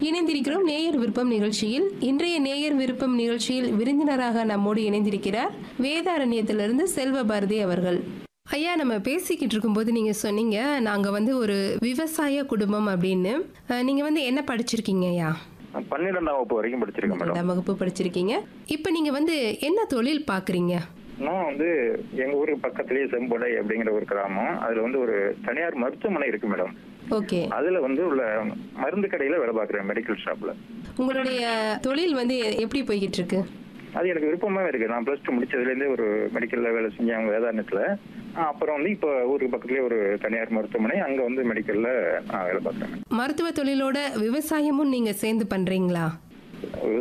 இணைந்திருக்கிறோம் நேயர் விருப்பம் நிகழ்ச்சியில் இன்றைய நேயர் விருப்பம் நிகழ்ச்சியில் விருந்தினராக நம்மோடு இணைந்திருக்கிறார் வேதாரண்யத்திலிருந்து செல்வ பாரதி அவர்கள் ஐயா நம்ம பேசிக்கிட்டு இருக்கும்போது நீங்க சொன்னீங்க நாங்க வந்து ஒரு விவசாய குடும்பம் அப்படின்னு அஹ், நீங்க வந்து என்ன படிச்சிருக்கீங்க ஐயா பன்னிரெண்டாம் வகுப்பு வரைக்கும் படிச்சிருக்கேன் மேடம் ரெண்டாம் வகுப்பு படிச்சிருக்கீங்க இப்போ நீங்க வந்து என்ன தொழில் பாக்குறீங்க நான் வந்து எங்க ஊருக்கு பக்கத்துலயே செம்பொடை அப்படிங்கிற ஒரு கிராமம் அதுல வந்து ஒரு தனியார் மருத்துவமனை இருக்கு மேடம் ஓகே அதுல வந்து உள்ள மருந்து கடையில வேலை பார்க்குறேன் மெடிக்கல் ஷாப்ல உங்களுடைய தொழில் வந்து எப்படி போய்கிட்டு இருக்கு அது எனக்கு விருப்பமாவே இருக்கு நான் பிளஸ் டூ முடிச்சதுல இருந்தே ஒரு மெடிக்கல்ல வேலை செஞ்சேன் அவங்க வேதாரணத்துல ஆஹ் அப்புறம் வந்து இப்போ ஊருக்கு பக்கத்துலயே ஒரு தனியார் மருத்துவமனை அங்க வந்து மெடிக்கல்ல நான் வேலை பார்க்குறேன் மருத்துவ தொழிலோட விவசாயமும் நீங்க சேர்ந்து பண்றீங்களா